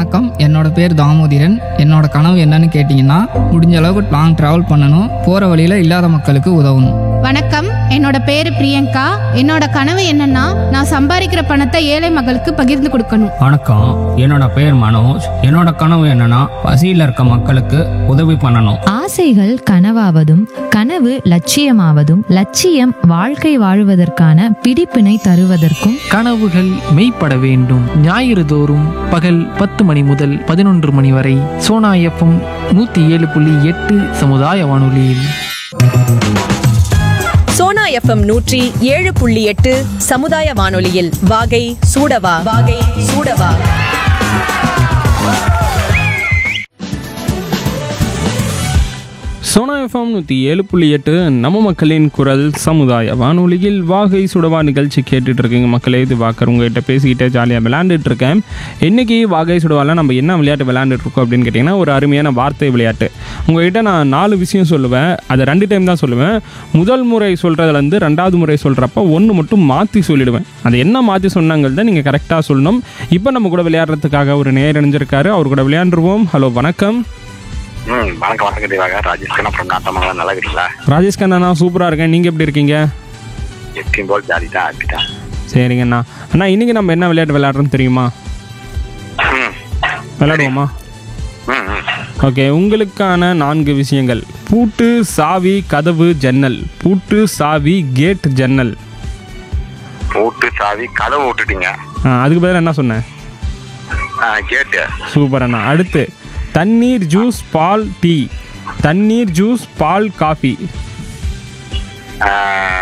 வணக்கம் என்னோட பேர் தாமோதிரன் என்னோட கனவு என்னன்னு கேட்டிங்கன்னா முடிஞ்ச அளவுக்கு லாங் ட்ராவல் பண்ணணும் போகிற வழியில் இல்லாத மக்களுக்கு உதவணும் வணக்கம் என்னோட பேரு பிரியங்கா என்னோட கனவு என்னன்னா நான் சம்பாதிக்கிற பணத்தை ஏழை மக்களுக்கு பகிர்ந்து கொடுக்கணும் வணக்கம் என்னோட பேர் மனோஜ் என்னோட கனவு என்னன்னா பசியில் இருக்க மக்களுக்கு உதவி பண்ணணும் ஆசைகள் கனவாவதும் கனவு லட்சியமாவதும் லட்சியம் வாழ்க்கை வாழுவதற்கான பிடிப்பினை தருவதற்கும் கனவுகள் மெய்ப்பட வேண்டும் ஞாயிறு தோறும் பகல் பத்து மணி முதல் பதினொன்று மணி வரை சோனா எஃப்எம் நூற்றி ஏழு புள்ளி எட்டு சமுதாய வானொலியில் சோனா எஃப்எம் நூற்றி ஏழு புள்ளி எட்டு சமுதாய வானொலியில் வாகை சூடவா வாகை சூடவா சோனா எஃப்எம் நூற்றி ஏழு புள்ளி எட்டு நம்ம மக்களின் குரல் சமுதாய வானொலியில் வாகை சுடவா நிகழ்ச்சி கேட்டுட்டு இருக்கீங்க மக்களே இது வாக்கர் உங்ககிட்ட பேசிக்கிட்டே ஜாலியாக விளையாண்டுட்டு இருக்கேன் இன்னைக்கு வாகை சுடவாவில் நம்ம என்ன விளையாட்டு விளையாண்டுட்டு இருக்கோம் அப்படின்னு கேட்டிங்கன்னா ஒரு அருமையான வார்த்தை விளையாட்டு உங்ககிட்ட நான் நாலு விஷயம் சொல்லுவேன் அதை ரெண்டு டைம் தான் சொல்லுவேன் முதல் முறை சொல்கிறதுலேருந்து ரெண்டாவது முறை சொல்கிறப்ப ஒன்று மட்டும் மாற்றி சொல்லிடுவேன் அது என்ன மாற்றி சொன்னாங்கிறத நீங்கள் கரெக்டாக சொல்லணும் இப்போ நம்ம கூட விளையாடுறதுக்காக ஒரு நேர் இணைஞ்சிருக்காரு அவர் கூட விளையாண்டுருவோம் ஹலோ வணக்கம் ம் வணக்கம் வணக்கம் தேவாக ராஜேஷ் கண்ணா அப்புறம் நாட்டமாக நல்லா இருக்கீங்களா ராஜேஷ் கண்ணா நான் சூப்பராக இருக்கேன் நீங்கள் எப்படி இருக்கீங்க எப்பயும் போல் ஜாலி தான் ஹாப்பி தான் சரிங்கண்ணா அண்ணா இன்னைக்கு நம்ம என்ன விளையாட்டு விளையாடுறோம் தெரியுமா ம் விளையாடுவோமா ம் ம் ஓகே உங்களுக்கான நான்கு விஷயங்கள் பூட்டு சாவி கதவு ஜன்னல் பூட்டு சாவி கேட் ஜன்னல் பூட்டு சாவி கதவை விட்டுட்டீங்க ஆ, அதுக்கு பதிலா என்ன சொன்னேன் ஆ, கேட்டு சூப்பர் அண்ணா அடுத்து தண்ணீர் ஜூஸ் பால் டீ தண்ணீர் ஜூஸ் பால் காஃபி ஆ,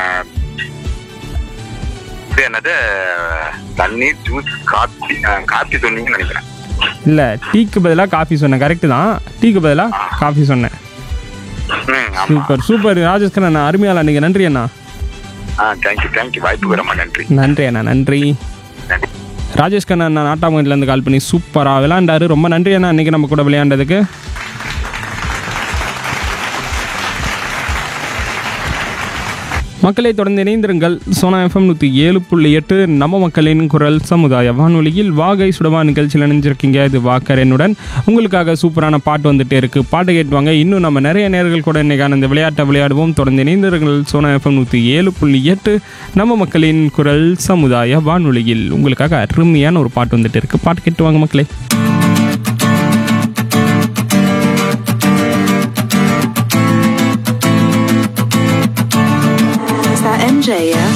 இது என்னது தண்ணீர் ஜூஸ் காப்பி ஆ, காப்பி சொன்னீங்கன்னு நினைக்கிறேன் இல்லை டீக்கு பதிலாக காஃபி சொன்னேன் கரெக்டு தான் டீக்கு பதிலாக காஃபி சொன்னேன் ம் ஆமாம் சூப்பர் சூப்பர் ராஜேஷ் கண்ணா அண்ணா அருமையாளா நீங்கள் நன்றி அண்ணா ஆ தேங்க்யூ தேங்க்யூ வாய்ப்புக்கு ரொம்ப நன்றி நன்றி அண்ணா நன்றி நன்றி ராஜேஷ் கண்ணா அண்ணா நாட்டாமங்கலேருந்து கால் பண்ணி சூப்பராக விளையாண்டாரு ரொம்ப நன்றி அண்ணா அன்றைக்கி நம்ம கூட விளையாண்டதுக்கு மக்களை தொடர்ந்து இணைந்திருங்கள் சோனா எஃப்எம் நூற்றி ஏழு புள்ளி எட்டு நம்ம மக்களின் குரல் சமுதாய வானொலியில் வாகை சுடவா நிகழ்ச்சியில் இணைஞ்சிருக்கீங்க இது வாக்கர் என்னுடன் உங்களுக்காக சூப்பரான பாட்டு வந்துட்டே இருக்கு பாட்டு கேட்டுவாங்க இன்னும் நம்ம நிறைய நேர்கள் கூட இன்னைக்கான இந்த விளையாட்டை விளையாடுவோம் தொடர்ந்து இணைந்திருங்கள் சோனா எஃப்எம் நூற்றி ஏழு புள்ளி எட்டு நம்ம மக்களின் குரல் சமுதாய வானொலியில் உங்களுக்காக அருமையான ஒரு பாட்டு வந்துட்டு இருக்கு பாட்டு கேட்டுவாங்க மக்களே Is that MJ, yeah?